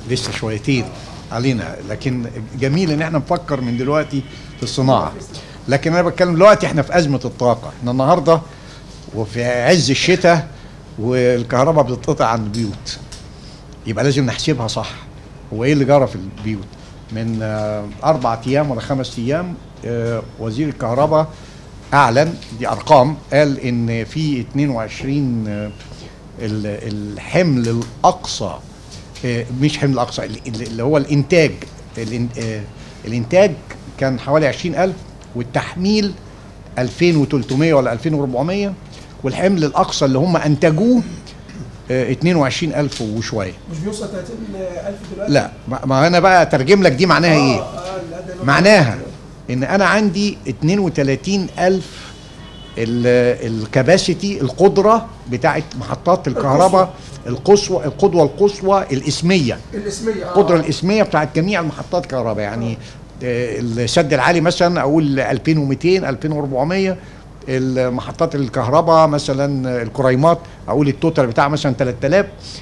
لسه شويتين علينا لكن جميل ان احنا نفكر من دلوقتي في الصناعه لكن انا بتكلم دلوقتي احنا في ازمه الطاقه احنا النهارده وفي عز الشتاء والكهرباء بتتقطع عن البيوت يبقى لازم نحسبها صح هو ايه اللي جرى في البيوت من آه، اربع ايام ولا خمس ايام آه، وزير الكهرباء اعلن دي ارقام قال ان في 22 آه، ال- الحمل الاقصى آه، مش حمل الاقصى ال- ال- اللي هو الانتاج الإن- آه، الانتاج كان حوالي 20000 والتحميل 2300 ولا 2400 والحمل الاقصى اللي هم انتجوه آه، 22000 وشويه مش بيوصل 30000 دلوقتي لا ما- ما انا بقى اترجم لك دي معناها ايه آه، آه، لا، ده معناها ان انا عندي 32000 الكباسيتي القدره بتاعت محطات الكهرباء القصوى القدوه القصوى الاسميه الاسميه آه. القدره الاسميه بتاعت جميع المحطات الكهرباء يعني آه، السد العالي مثلا اقول 2200 2400 المحطات الكهرباء مثلا الكريمات اقول التوتال بتاع مثلا 3000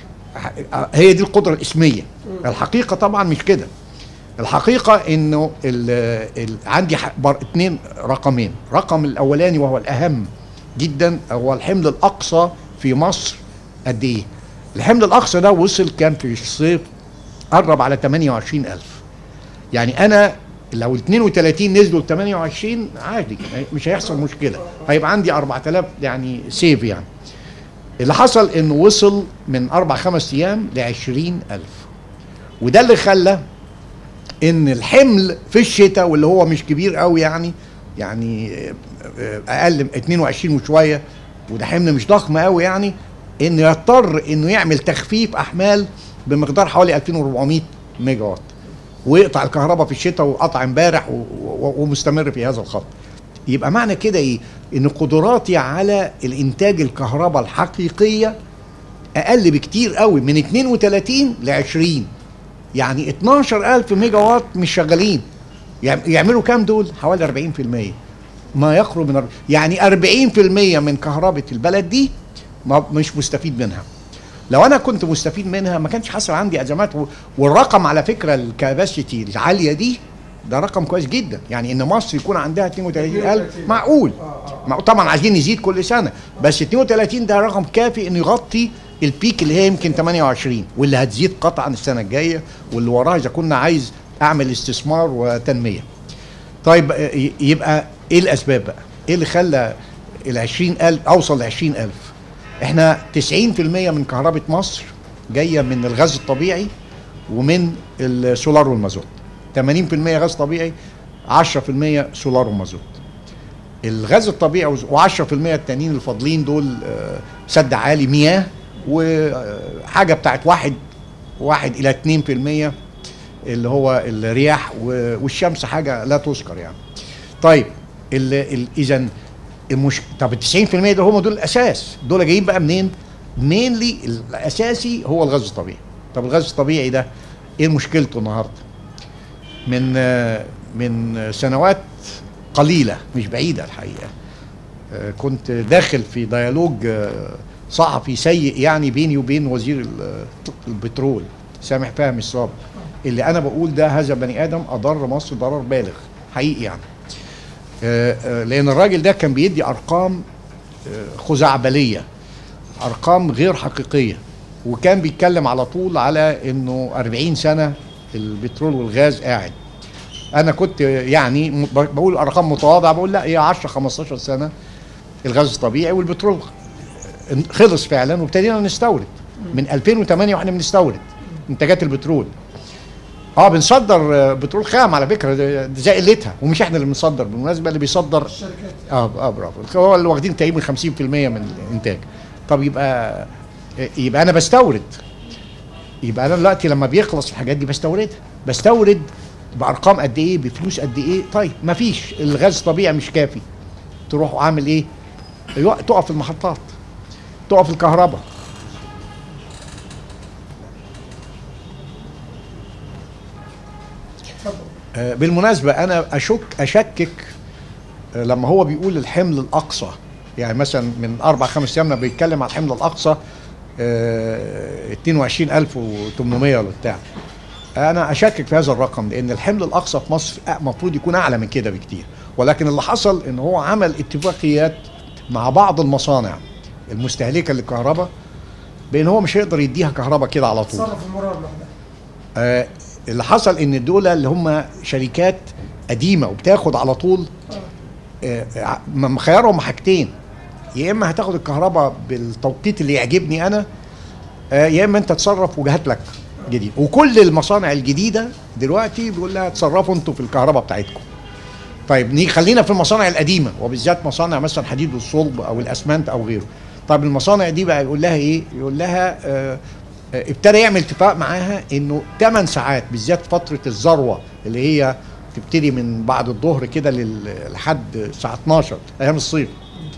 ح- هي دي القدره الاسميه الحقيقه طبعا مش كده الحقيقه انه ال ال عندي ح- بر- اتنين رقمين رقم الاولاني وهو الاهم جدا هو الحمل الاقصى في مصر قد ايه الحمل الاقصى ده وصل كان في الصيف قرب على 28000 يعني انا لو ال 32 نزلوا ل 28 عادي مش هيحصل مشكله هيبقى عندي 4000 يعني سيف يعني اللي حصل انه وصل من اربع خمس ايام ل 20000 وده اللي خلى ان الحمل في الشتاء واللي هو مش كبير قوي يعني يعني آه، اقل من 22 وشويه وده حمل مش ضخم قوي يعني انه يضطر انه يعمل تخفيف احمال بمقدار حوالي 2400 ميجا وات ويقطع الكهرباء في الشتاء وقطع امبارح و- و- ومستمر في هذا الخط يبقى معنى كده ايه ان قدراتي على الانتاج الكهرباء الحقيقيه اقل بكتير قوي من 32 ل 20 يعني 12000 ميجا وات مش شغالين يعم- يعملوا كام دول حوالي 40% ما يقرب من أرب- يعني 40% من كهرباء البلد دي ما مش مستفيد منها لو انا كنت مستفيد منها ما كانش حصل عندي ازمات و- والرقم على فكره الكاباسيتي العاليه دي ده رقم كويس جدا يعني ان مصر يكون عندها 32000 معقول معقول. طبعا عايزين نزيد كل سنه بس 32 ده رقم كافي انه يغطي البيك اللي هي يمكن 28 واللي هتزيد قطعا السنه الجايه واللي وراها اذا كنا عايز اعمل استثمار وتنميه طيب آه، ي- يبقى ايه الاسباب بقى ايه اللي خلى ال 20000 اوصل ل 20000 احنا 90% من كهرباء مصر جايه من الغاز الطبيعي ومن السولار والمازوت 80% غاز طبيعي 10% سولار ومازوت الغاز الطبيعي و10% التانيين الفاضلين دول آه، سد عالي مياه وحاجه بتاعت واحد واحد الى 2% اللي هو الرياح و- والشمس حاجه لا تذكر يعني. طيب اذا المش... طب ال 90% ده هم دول الاساس دول جايين بقى منين؟ مينلي الاساسي هو الغاز الطبيعي. طب الغاز الطبيعي ده ايه مشكلته النهارده؟ من آه، من سنوات قليله مش بعيده الحقيقه آه، كنت داخل في ديالوج آه، صحفي سيء يعني بيني وبين وزير ال- البترول سامح فهمي السابق اللي انا بقول ده هذا بني ادم اضر مصر ضرر بالغ حقيقي يعني آه، آه، لان الراجل ده كان بيدي ارقام آه، خزعبليه ارقام غير حقيقيه وكان بيتكلم على طول على انه 40 سنه البترول والغاز قاعد انا كنت يعني م- بقول ارقام متواضعه بقول لا هي 10 15 سنه الغاز الطبيعي والبترول خلص فعلا وابتدينا نستورد من 2008 واحنا بنستورد منتجات البترول اه بنصدر آه، بترول خام على فكره ده ده زي قلتها ومش احنا اللي بنصدر بالمناسبه اللي بيصدر الشركات اه اه برافو هو اللي واخدين تقريبا 50% من الانتاج طب يبقى يبقى انا بستورد يبقى انا دلوقتي لما بيخلص الحاجات دي بستوردها بستورد بارقام قد ايه بفلوس قد ايه طيب مفيش الغاز طبيعي مش كافي تروح عامل ايه يو- تقف المحطات تقف الكهرباء اتفضل آه، بالمناسبة أنا أشك أشكك آه، لما هو بيقول الحمل الأقصى يعني مثلا من أربع خمس أيام لما بيتكلم على الحمل الأقصى آه، 22800 ولا بتاع انا اشكك في هذا الرقم لان الحمل الاقصى في مصر المفروض يكون اعلى من كده بكتير ولكن اللي حصل ان هو عمل اتفاقيات مع بعض المصانع المستهلكه للكهرباء بان هو مش هيقدر يديها كهرباء كده على طول تصرف المرة لوحدها آه اللي حصل ان دول اللي هم شركات قديمه وبتاخد على طول آه آه، مخيرهم حاجتين يا اما هتاخد الكهرباء بالتوقيت اللي يعجبني انا آه يا اما انت تصرف وجهات لك جديد وكل المصانع الجديده دلوقتي بيقول لها تصرفوا انتوا في الكهرباء بتاعتكم طيب نيجي خلينا في المصانع القديمه وبالذات مصانع مثلا حديد والصلب او الاسمنت او غيره طيب المصانع دي بقى يقول لها ايه يقول لها آه آه، ابتدى يعمل اتفاق معاها انه 8 ساعات بالذات فتره الذروه اللي هي تبتدي من بعد الظهر كده لل- لحد الساعه 12 ايام الصيف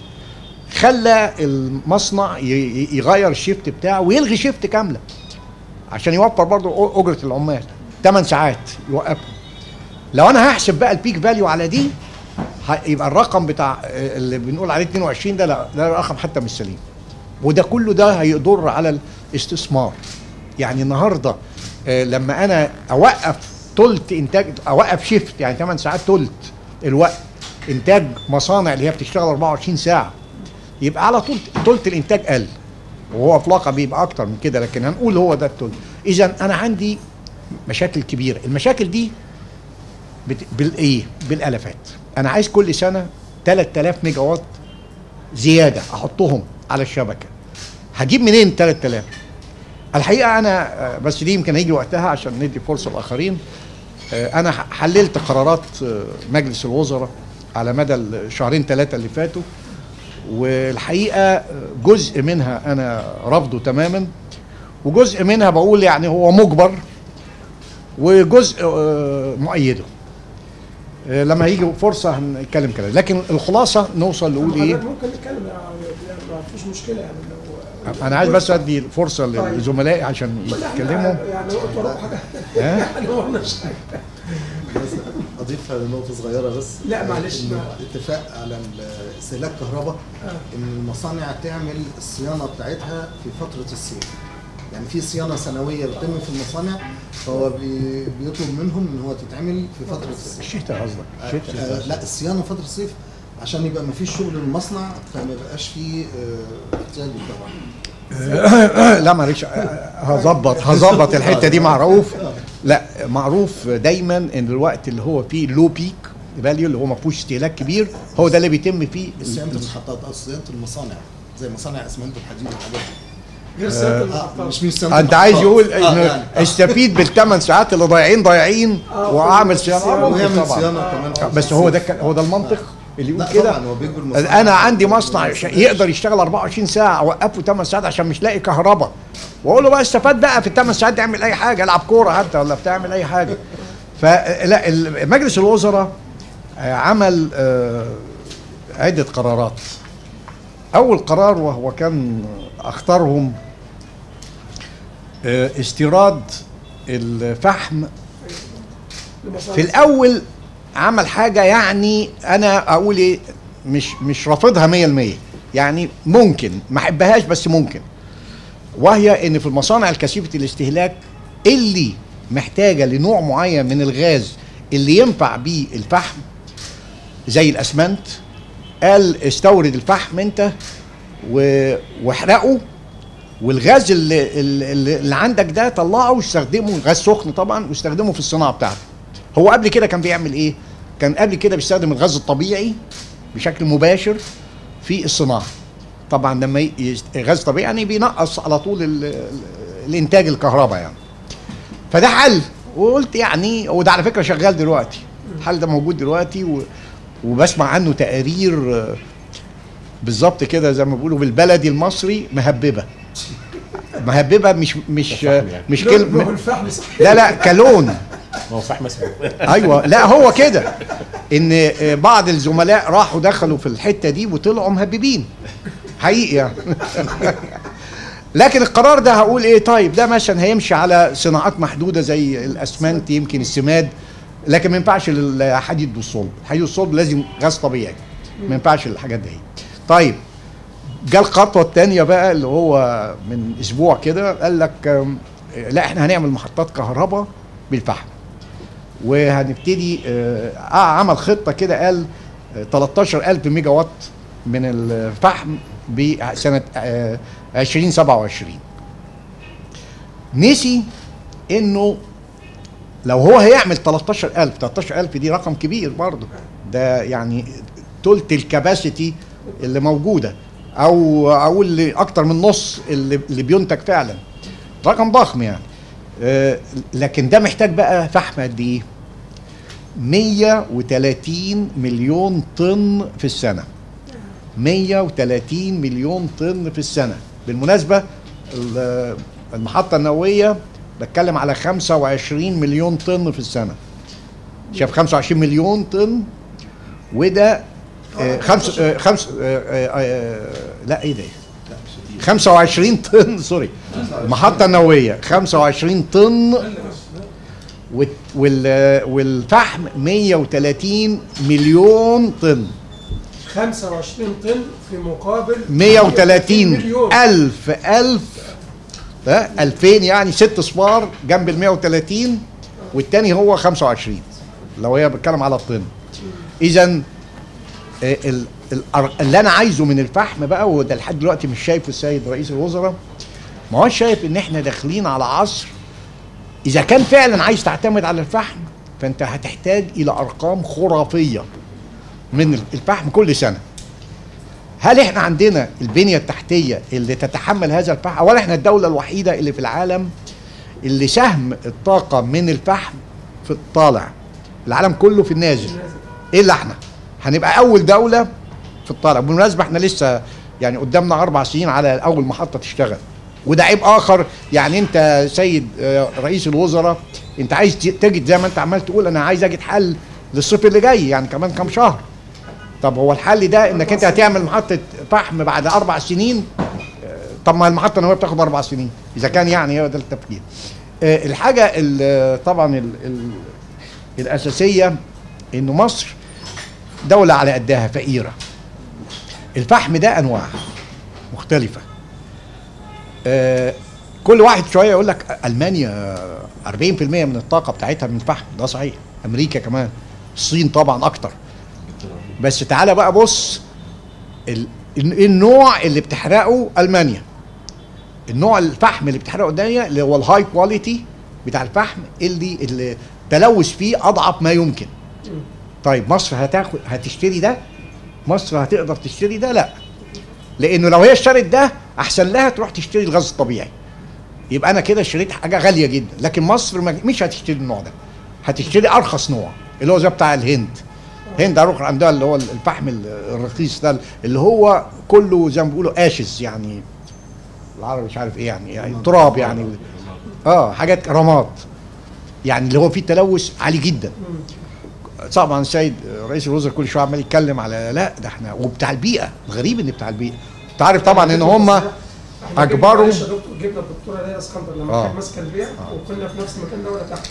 خلى المصنع ي- ي- يغير الشيفت بتاعه ويلغي شيفت كامله عشان يوفر برضه أ- اجره العمال 8 ساعات يوقفهم لو انا هحسب بقى البيك فاليو على دي ه- يبقى الرقم بتاع آه، اللي بنقول عليه 22 ده لا ده رقم حتى مش سليم وده كله ده هيضر على الاستثمار يعني النهارده آه، لما انا اوقف تلت انتاج اوقف شيفت يعني 8 ساعات تلت الوقت انتاج مصانع اللي هي بتشتغل 24 ساعه يبقى على طول تلت الانتاج قل وهو اطلاقا بيبقى اكتر من كده لكن هنقول هو ده التلت اذا انا عندي مشاكل كبيره المشاكل دي بت... بالايه بالالافات انا عايز كل سنه 3000 ميجا وات زياده احطهم على الشبكه هجيب منين 3000 الحقيقه انا آه، بس دي يمكن هيجي وقتها عشان ندي فرصه لاخرين آه، انا ح- حللت قرارات آه، مجلس الوزراء على مدى الشهرين ثلاثه اللي فاتوا والحقيقه آه، جزء منها انا رافضه تماما وجزء منها بقول يعني هو مجبر وجزء آه، مؤيده آه، لما يجي فرصه هنتكلم كده لكن الخلاصه نوصل نقول ايه حضرتك ممكن نتكلم يعني يعني ما فيش مشكلة يعني لو انا عايز بس ادي فرصه لزملائي عشان لا، احنا يتكلموا يعني وقت وراء حاجة ها؟ يعني ما قلناش حاجة بس اضيف نقطه صغيره بس لا، معلش، إن ما- اتفاق على ال- استهلاك كهرباء ان المصانع تعمل الصيانه بتاعتها في فتره الصيف يعني في صيانه سنويه بتتم في المصانع فهو بي- بيطلب منهم ان هو تتعمل في فتره الصيف الشتاء قصدك آه، الشتاء لا الصيانه فتره الصيف عشان يبقى ما فيش شغل للمصنع فما يبقاش فيه آه، احتياج طبعا لا معلش هظبط هظبط الحته دي مع رؤوف لا معروف دايما ان الوقت اللي هو فيه لو بيك فاليو اللي هو ما فيهوش استهلاك كبير هو ده اللي بيتم فيه صيانه المحطات او صيانه المصانع زي مصانع اسمنت والحديد والحاجات دي غير سيادة آه المحطات مش مش صيانه انت عايز المحطات. يقول آه، ان يعني. استفيد بالثمان ساعات اللي ضايعين ضايعين آه، واعمل صيانة. صيانه آه، ممكن ويعمل طبعا صيانه كمان في بس هو ده الصيف. ك- هو ده المنطق اللي يقول لا كده طبعا هو بيجبر المصانع انا عندي مصنع ش- يقدر يشتغل 24 ساعه اوقفه 8 ساعات عشان مش لاقي كهرباء واقول له بقى استفاد بقى في الثمان ساعات دي اعمل اي حاجه العب كوره حتى ولا بتعمل اي حاجه فلا ال- مجلس الوزراء آه، عمل آه، عده قرارات اول قرار وهو كان اختارهم آه، استيراد الفحم في الاول عمل حاجه يعني انا اقول ايه مش مش رافضها 100% يعني ممكن ما احبهاش بس ممكن وهي ان في المصانع الكثيفه الاستهلاك اللي محتاجه لنوع معين من الغاز اللي ينفع بيه الفحم زي الاسمنت قال استورد الفحم انت و- واحرقه والغاز اللي, اللي, اللي عندك ده طلعه واستخدمه غاز سخن طبعا واستخدمه في الصناعه بتاعته هو قبل كده كان بيعمل ايه كان قبل كده بيستخدم الغاز الطبيعي بشكل مباشر في الصناعه طبعا لما ي- يست- غاز طبيعي يعني بينقص على طول ال- ال- الانتاج الكهرباء يعني فده حل وقلت يعني وده على فكره شغال دلوقتي الحل ده موجود دلوقتي و وبسمع عنه تقارير آه، بالظبط كده زي ما بيقولوا بالبلدي المصري مهببه مهببه مش مش مش لون- كلمه لون الفحم صح لا لا كلون ما هو فحم اسمه ايوه لا هو كده ان بعض الزملاء راحوا دخلوا في الحته دي وطلعوا مهببين حقيقي يعني لكن القرار ده هقول ايه طيب ده مثلا هيمشي على صناعات محدوده زي الاسمنت يمكن السماد لكن ما ينفعش الحديد والصلب الحديد والصلب لازم غاز طبيعي ما ينفعش الحاجات دي طيب جه الخطوه الثانيه بقى اللي هو من اسبوع كده قال لك آم، لا احنا هنعمل محطات كهرباء بالفحم وهنبتدي آه آه، عمل خطه كده قال آه، 13000 ميجا وات من الفحم بسنه آه 2027 نسي انه لو هو هيعمل 13000 13000 دي رقم كبير برضه ده يعني تلت الكباسيتي اللي موجوده او او اللي اكتر من نص اللي, اللي بينتج فعلا رقم ضخم يعني آه، لكن ده محتاج بقى فحم قد ايه 130 مليون طن في السنه 130 مليون طن في السنه بالمناسبه ال- المحطه النوويه بتكلم على 25 مليون طن في السنه شاف 25 مليون طن وده آه، خمس آه، خمس آه، آه، آه، لا ايه ده 25 طن سوري المحطه النوويه 25 طن وال- وال- والفحم 130 مليون طن 25 طن في مقابل 130 مليون ألف ألف ها 2000 يعني ست صفار جنب ال 130 والتاني هو 25 لو هي بتكلم على الطن اذا ال- ال- اللي انا عايزه من الفحم بقى وده لحد دلوقتي مش شايفه السيد رئيس الوزراء ما هوش شايف ان احنا داخلين على عصر اذا كان فعلا عايز تعتمد على الفحم فانت هتحتاج الى ارقام خرافيه من الفحم كل سنه هل احنا عندنا البنيه التحتيه اللي تتحمل هذا الفحم اولا احنا الدوله الوحيده اللي في العالم اللي سهم الطاقه من الفحم في الطالع العالم كله في النازل الا احنا هنبقى اول دوله في الطالع بالمناسبه احنا لسه يعني قدامنا اربع سنين على اول محطه تشتغل وده عيب اخر يعني انت سيد آه، رئيس الوزراء انت عايز ت- تجد زي ما انت عمال تقول انا عايز اجد حل للصيف اللي جاي يعني كمان كام شهر طب هو الحل ده انك انت هتعمل محطه فحم بعد اربع سنين آه، طب ما المحطه النوويه بتاخد اربع سنين اذا كان يعني هو ده التفكير آه، الحاجه ال- طبعا ال ال الاساسيه انه مصر دوله على قدها فقيره الفحم ده انواع مختلفه آه، كل واحد شويه يقول لك المانيا 40% من الطاقه بتاعتها من الفحم ده صحيح امريكا كمان الصين طبعا اكتر بس تعالى بقى بص ال- ال- النوع اللي بتحرقه المانيا النوع الفحم اللي بتحرقه المانيا اللي هو الهاي كواليتي بتاع الفحم اللي اللي التلوث فيه اضعف ما يمكن طيب مصر هتاخد هتشتري ده مصر هتقدر تشتري ده لا لانه لو هي اشترت ده احسن لها تروح تشتري الغاز الطبيعي يبقى انا كده اشتريت حاجه غاليه جدا لكن مصر ما- مش هتشتري النوع ده هتشتري ارخص نوع اللي هو زي بتاع الهند هند اروح عندها اللي هو الفحم ال- الرخيص ده اللي هو كله زي ما بيقولوا اشز يعني العربي مش عارف ايه يعني, يعني تراب يعني اه حاجات رماد يعني اللي هو فيه تلوث عالي جدا طبعا السيد رئيس الوزراء كل شويه عمال يتكلم على لا ده احنا وبتاع البيئه الغريب ان بتاع البيئه انت عارف طبعا ان هم احنا أجبروا- جبنا- دكتور- جبنا الدكتوره ليلى اسكندر لما آه. كانت ماسكه البيع وكنا في نفس مكان دوله تحت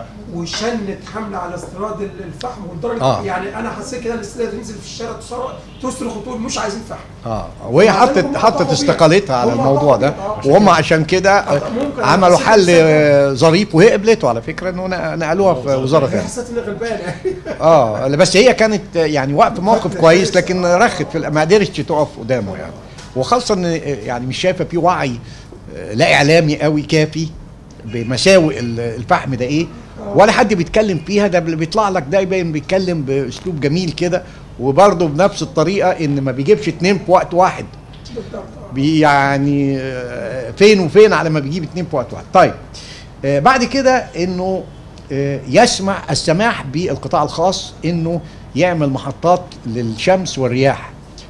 وشنت حمله على استيراد ال- الفحم والدرجه آه. يعني انا حسيت كده الاستيراد تنزل في الشارع تصرخ تصرخ وتقول مش عايزين فحم اه وهي وبعدين حطت هم حطت قطعوا استقالتها على هم الموضوع ده قطعوا بيها. وهم عشان كده آه، ممكن عملوا بس حل بس- آه، ظريف وهي قبلته على فكره انه ن- نقلوها في وزاره انا ثانيه حسيت اني غلبان يعني اه بس هي كانت يعني وقت موقف كويس لكن رخت في ال- ما قدرتش تقف قدامه يعني وخاصه ان يعني مش شايفه في وعي آه، لا اعلامي قوي كافي بمساوئ ال- الفحم ده ايه ولا حد بيتكلم فيها ده اللي بيطلع لك ده يبين بيتكلم باسلوب جميل كده وبرضه بنفس الطريقه ان ما بيجيبش اتنين في وقت واحد بالضبط آه. بي- يعني آه، فين وفين على ما بيجيب اتنين في وقت واحد طيب آه، بعد كده انه آه، يسمح السماح بالقطاع الخاص انه يعمل محطات للشمس والرياح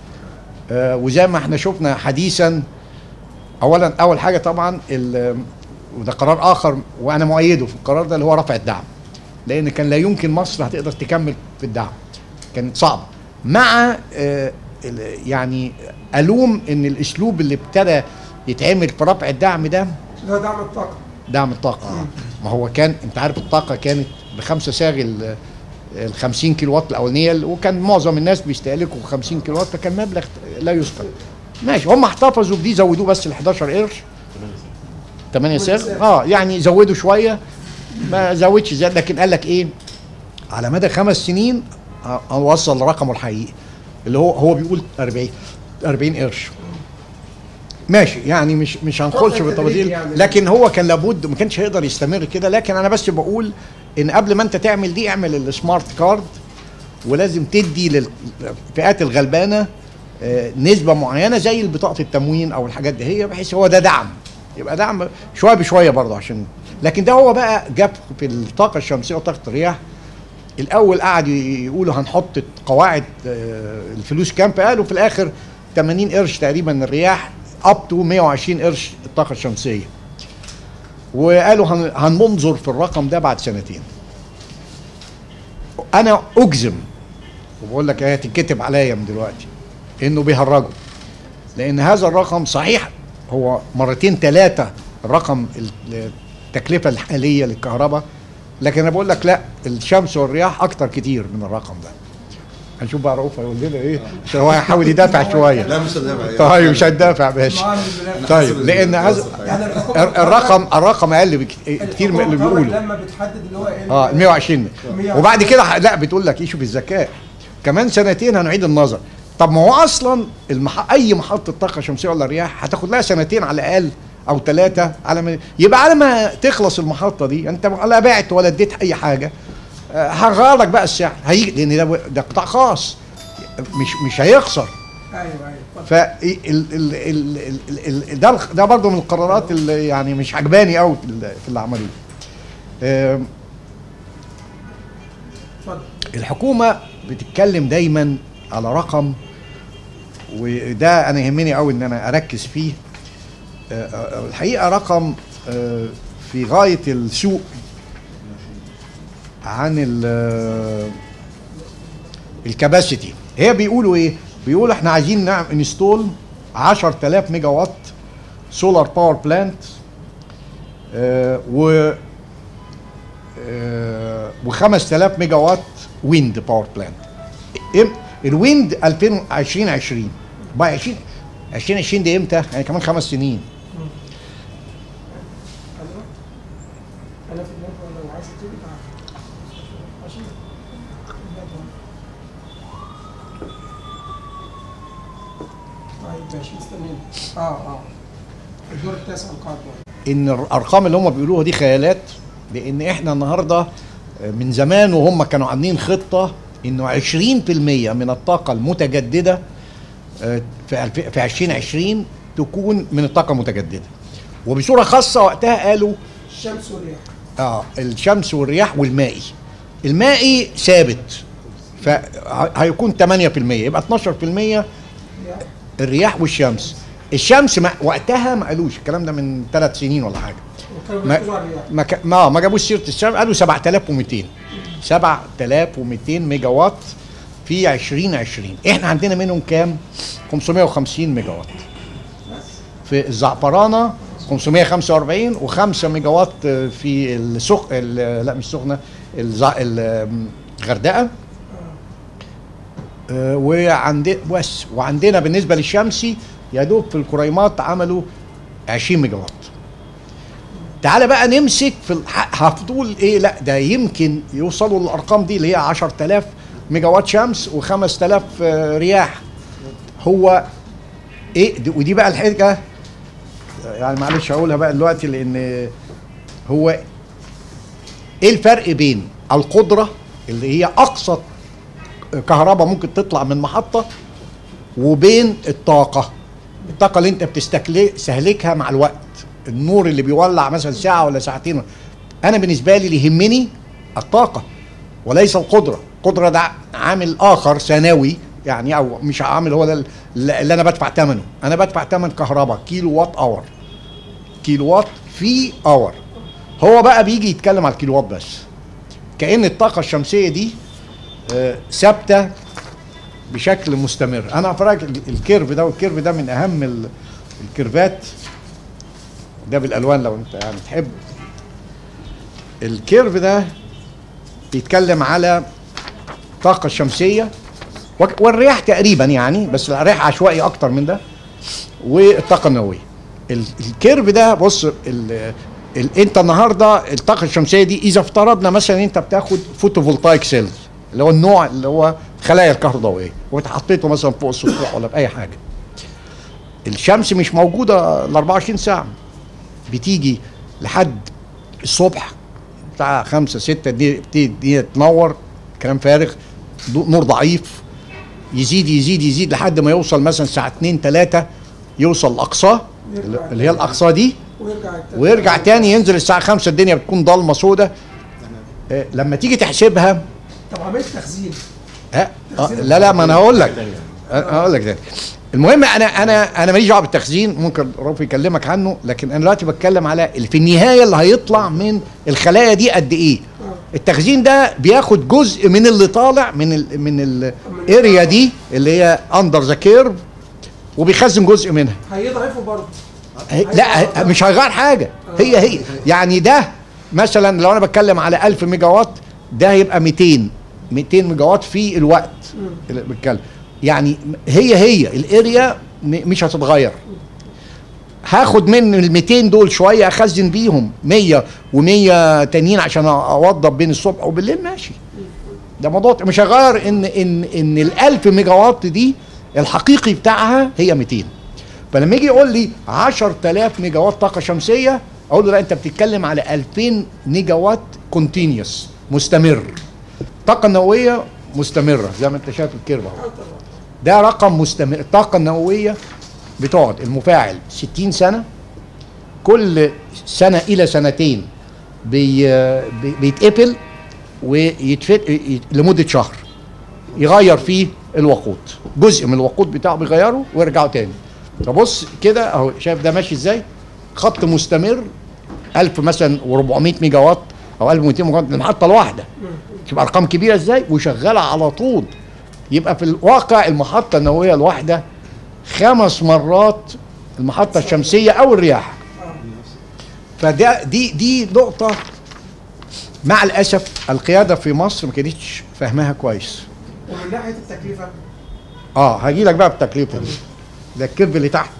آه، وزي ما احنا شفنا حديثا اولا اول حاجه طبعا ال- وده قرار اخر وانا مؤيده في القرار ده اللي هو رفع الدعم لان كان لا يمكن مصر هتقدر تكمل في الدعم كانت صعبه مع آه، ال- يعني الوم ان الاسلوب اللي ابتدى يتعمل في رفع الدعم ده ده دعم الطاقه دعم الطاقه ما هو كان انت عارف الطاقه كانت بخمسه ساغ ال ال 50 كيلو وات الاولانيه وكان معظم الناس بيستهلكوا 50 كيلو وات فكان مبلغ لا يذكر ماشي هم احتفظوا بدي زودوه بس ل 11 قرش 8 ساغ اه يعني زودوا شويه ما زودش زاد لكن قال لك ايه على مدى خمس سنين ه- هنوصل لرقمه الحقيقي اللي هو هو بيقول 40 40 قرش ماشي يعني مش مش هنخش فترة بالتفاصيل تدريج يعني. لكن هو كان لابد ما كانش هيقدر يستمر كده لكن انا بس بقول ان قبل ما انت تعمل دي اعمل السمارت كارد ولازم تدي للفئات الغلبانه آه، نسبه معينه زي بطاقه التموين او الحاجات دي هي بحيث هو ده دعم يبقى دعم شويه بشويه برضه عشان لكن ده هو بقى جاب في الطاقه الشمسيه وطاقه الرياح الاول قعد يقولوا هنحط قواعد آه، الفلوس كام قالوا في الاخر 80 قرش تقريبا الرياح اب تو 120 قرش الطاقه الشمسيه وقالوا هن- هننظر في الرقم ده بعد سنتين انا اجزم وبقول لك هي تتكتب عليا من دلوقتي انه بيهرجوا لان هذا الرقم صحيح هو مرتين ثلاثه الرقم ال- التكلفه الحاليه للكهرباء لكن انا بقول لك لا الشمس والرياح اكتر كتير من الرقم ده هنشوف بقى رؤوف هيقول لنا ايه عشان هو هيحاول يدافع شويه لا مش هنافع طيب مش هتدافع ماشي معامل بالله. طيب لان هذا يعني الحكومة الرقم الرقم اقل بك- كتير من اللي الحكومة كمان بيقولوا لما بتحدد اللي هو ايه اه 120 120. وبعد كده ح- لا بتقول لك ايه شوف الذكاء كمان سنتين هنعيد النظر طب ما هو اصلا المح... اي محطه طاقه شمسيه ولا رياح هتاخد لها سنتين على الاقل او ثلاثه على ما يبقى على ما تخلص المحطه دي انت لا بعت ولا اديت اي حاجه آه، هغير لك بقى السعر هيجي لان ده ده قطاع خاص مش مش هيخسر ايوه ايوه اتفضل. ف ال- ال- ال- ال- ال- ده ده برضه من القرارات اللي يعني مش عجباني قوي في ال- في اللي عملوه آم، اتفضل الحكومه بتتكلم دايما على رقم وده انا يهمني قوي ان انا اركز فيه آه، آه، الحقيقه رقم آه، في غايه السوء عن ال الكباسيتي هي بيقولوا ايه بيقولوا احنا عايزين نعمل انستول 10000 ميجا وات سولار باور بلانت و آه، و5000 ميجا وات ويند باور بلانت الويند 2020 بقى 20 2020 دي امتى؟ يعني كمان خمس سنين ايوه انا في النادي لو عايز تيجي تعالى ماشي طيب ماشي مستنيين اه اه الدور التاسع القادم ان الارقام اللي هم بيقولوها دي خيالات لان احنا النهارده من زمان وهم كانوا عاملين خطه انه 20% من الطاقه المتجدده آه، في الف- في 2020 تكون من الطاقه المتجدده وبصوره خاصه وقتها قالوا الشمس والرياح اه الشمس والرياح والمائي المائي ثابت فهيكون 8% يبقى 12% رياح الرياح والشمس الشمس ما وقتها ما قالوش الكلام ده من ثلاث سنين ولا حاجه وكانوا ما بيركزوا على الرياح ما ك- ما ما جابوش سيره الشمس قالوا 7200 7200 ميجا وات في 2020 احنا عندنا منهم كام 550 ميجا وات في الزعفرانه 545 و5 ميجا وات في السخ ال- لا مش سخنه الزع... ال- الغردقه آه، وعند بس وعندنا بالنسبه للشمسي يا دوب في الكريمات عملوا 20 ميجا وات تعالى بقى نمسك في الح- هتقول ايه لا ده يمكن يوصلوا للارقام دي اللي هي 10000 ميجا وات شمس و5000 رياح هو ايه دي ودي بقى الحاجه يعني معلش هقولها بقى دلوقتي لان هو ايه الفرق بين القدره اللي هي اقصى كهرباء ممكن تطلع من محطه وبين الطاقه الطاقه اللي انت بتستهلكها مع الوقت النور اللي بيولع مثلا ساعه ولا ساعتين انا بالنسبه لي اللي يهمني الطاقه وليس القدره القدره ده عامل اخر ثانوي يعني او مش عامل هو ده اللي انا بدفع ثمنه انا بدفع ثمن كهرباء كيلو وات اور كيلو وات في اور هو بقى بيجي يتكلم على الكيلو وات بس كأن الطاقة الشمسية دي آه، ثابتة بشكل مستمر انا افرجك ال- الكيرف ده والكيرف ده من اهم ال- الكيرفات ده بالالوان لو انت يعني تحب الكيرف ده بيتكلم على الطاقة الشمسية وك- والرياح تقريبا يعني بس الرياح عشوائي اكتر من ده والطاقة النووية ال- الكيرف ده بص ال- ال- انت النهارده الطاقه الشمسيه دي اذا افترضنا مثلا انت بتاخد فوتوفولتايك سيلز اللي هو النوع اللي هو خلايا الكهربائيه وانت حطيته مثلا فوق السطوح ولا في اي حاجه الشمس مش موجوده ال 24 ساعه بتيجي لحد الصبح بتاع 5 6 دي بتبتدي تنور كلام فارغ ضوء- نور ضعيف يزيد يزيد يزيد لحد ما يوصل مثلا الساعه 2 3 يوصل لاقصاه اللي هي الاقصى دي ويرجع التاني. ويرجع تاني ينزل الساعه 5 الدنيا بتكون ضلمه سودة آه، لما تيجي تحسبها طب عملت تخزين ها آه، لا لا ما انا هقول لك أنا هقول لك ده المهم انا انا انا ماليش دعوه بالتخزين ممكن رافي يكلمك عنه لكن انا دلوقتي بتكلم على اللي في النهايه اللي هيطلع من الخلايا دي قد ايه التخزين ده بياخد جزء من اللي طالع من ال من الاريا دي اللي هي اندر ذا كيرف وبيخزن جزء منها هيضعفوا برضه هي- لا هي- مش هيغير حاجه هي هي يعني ده مثلا لو انا بتكلم على 1000 ميجا وات ده هيبقى 200 200 ميجا وات في الوقت اللي بتكلم يعني هي هي الاريا م- مش هتتغير هاخد من ال 200 دول شويه اخزن بيهم 100 و100 تانيين عشان اوضب بين الصبح وبالليل ماشي ده موضوع مش هيغير ان ان ان ال 1000 ميجا وات دي الحقيقي بتاعها هي 200 فلما يجي يقول لي 10000 ميجا وات طاقه شمسيه اقول له لا انت بتتكلم على 2000 ميجا وات كونتينيوس مستمر الطاقه النوويه مستمره زي ما انت شايف الكيرف اهو ده رقم مستمر الطاقه النوويه بتقعد المفاعل 60 سنه كل سنه الى سنتين بي بي- بيتقفل ويتفت لمده شهر يغير فيه الوقود جزء من الوقود بتاعه بيغيره ويرجعوا تاني فبص كده اهو شايف ده ماشي ازاي خط مستمر 1000 مثلا و400 ميجا وات او 1200 ميجا وات المحطه الواحده شوف ارقام كبيره ازاي وشغاله على طول يبقى في الواقع المحطه النوويه الواحده خمس مرات المحطه الشمسيه او الرياح فده دي دي نقطه مع الاسف القياده في مصر ما كانتش فاهماها كويس ومن ناحيه التكلفه اه هجي لك بقى بالتكلفه دي ده الكيرف اللي تحت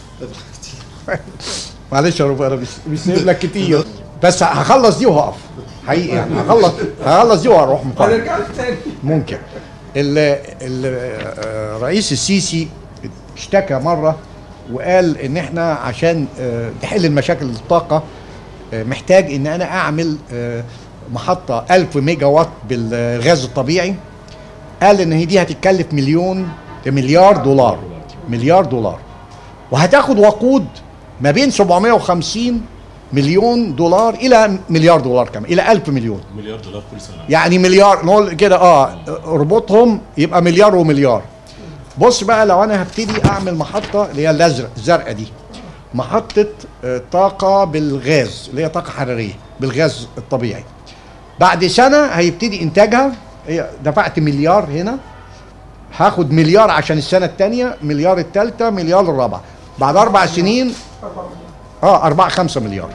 معلش يا رب انا مش مش سايب لك كتير بس هخلص دي وهقف حقيقي يعني هخلص هخلص دي وهروح مفرق هنرجع لك تاني ممكن ال- ال- الرئيس السيسي اشتكى مره وقال ان احنا عشان آه، تحل المشاكل الطاقه آه، محتاج ان انا اعمل آه، محطه 1000 ميجا وات بالغاز الطبيعي قال ان هي دي هتتكلف مليون مليار دولار مليار دولار وهتاخد وقود ما بين 750 مليون دولار الى مليار دولار كمان الى 1000 مليون مليار دولار كل سنه يعني مليار نقول كده اه اربطهم يبقى مليار ومليار بص بقى لو انا هبتدي اعمل محطه اللي هي الازرق الزرقاء دي محطه آه، طاقه بالغاز اللي هي طاقه حراريه بالغاز الطبيعي بعد سنه هيبتدي انتاجها هي دفعت مليار هنا هاخد مليار عشان السنه الثانيه مليار الثالثه مليار الرابعه بعد اربع سنين أربعة مليون. اه 4 5 مليار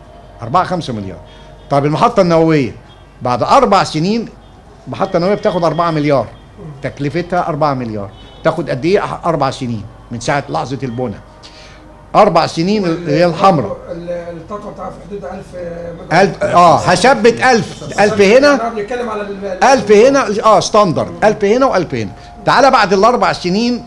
4 5 مليار طب المحطة النووية بعد أربع سنين المحطة النووية بتاخد 4 مليار تكلفتها 4 مليار تاخد قد إيه؟ أربع سنين من ساعة لحظة البنى أربع سنين اللي هي الحمراء ال- الطاقه بتاعها في حدود 1000 ميجا ألف اه هثبت 1000 1000 هنا احنا بنتكلم على ال- ألف هنا اه ستاندرد ألف هنا وألف هنا تعالى بعد الأربع سنين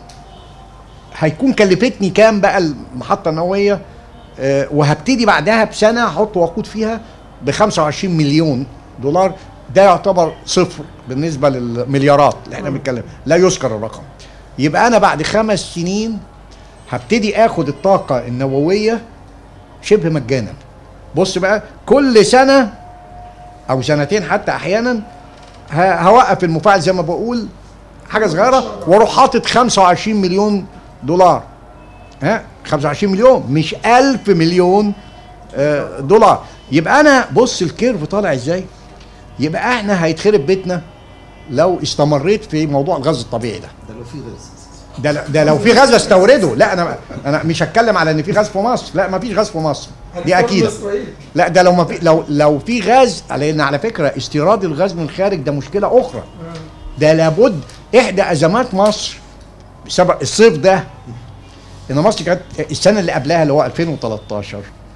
هيكون كلفتني كام بقى المحطة النووية آه وهبتدي بعدها بسنة أحط وقود فيها ب 25 مليون دولار ده يعتبر صفر بالنسبة للمليارات اللي احنا بنتكلم لا يذكر الرقم يبقى أنا بعد خمس سنين هبتدي آخد الطاقة النووية شبه مجانا بص بقى كل سنة أو سنتين حتى أحيانا ه- هوقف المفاعل زي ما بقول حاجه صغيره واروح حاطط 25 مليون دولار ها 25 مليون مش 1000 مليون آه، دولار يبقى انا بص الكيرف طالع ازاي يبقى احنا هيتخرب بيتنا لو استمريت في موضوع الغاز الطبيعي ده ده لو في غاز ده ده لو في غاز استورده لا انا انا مش هتكلم على ان في غاز في مصر لا ما فيش غاز في مصر دي هنفرض اكيد إسرائيل. لا ده لو ما في لو لو في غاز لان على فكره استيراد الغاز من الخارج ده مشكله اخرى ده لابد احدى ازمات مصر بسبب الصيف ده ان مصر كانت السنه اللي قبلها اللي هو 2013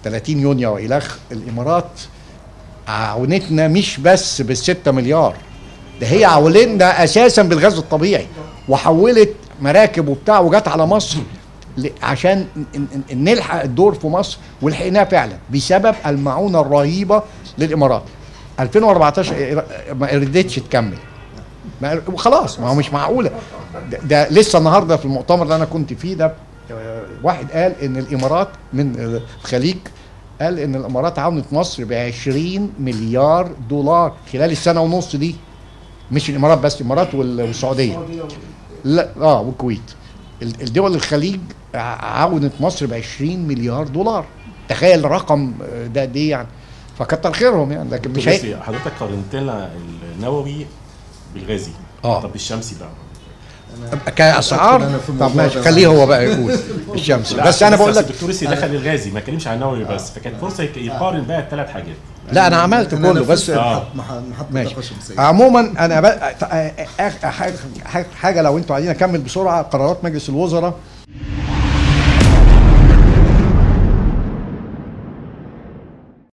30 يونيو والخ الامارات عاونتنا مش بس بالستة مليار ده هي عاونتنا اساسا بالغاز الطبيعي وحولت مراكب وبتاع وجت على مصر ل- عشان ن- ن- ن- نلحق الدور في مصر ولحقناه فعلا بسبب المعونه الرهيبه للامارات 2014 ما قدرتش تكمل ما خلاص ما هو مش معقوله ده, ده لسه النهارده في المؤتمر اللي انا كنت فيه ده آه، واحد قال ان الامارات من آه، الخليج قال ان الامارات عاونت مصر ب 20 مليار دولار خلال السنه ونص دي مش الامارات بس الامارات وال- والسعوديه السعودية وال- لا اه والكويت ال- الدول الخليج ع- عاونت مصر ب 20 مليار دولار تخيل الرقم آه، ده دي يعني فكتر خيرهم يعني لكن مش هي بصي حضرتك قارنت لنا النووي بالغازي آه. طب الشمسي بقى كاسعار أنا في طب الموضوع ماشي ده. خليه هو بقى يقول الشمس لا، بس انا عشان بقول لك الدكتور السي دخل الغازي ما اتكلمش عن النووي بس فكانت فرصه يك- يقارن بقى الثلاث حاجات لا انا عملت أنا كله نفذت بس آه. محط- مح- محطة ماشي طاقة شمسية عموما انا بقى حاجه حاجه لو انتوا عايزين اكمل بسرعه قرارات مجلس الوزراء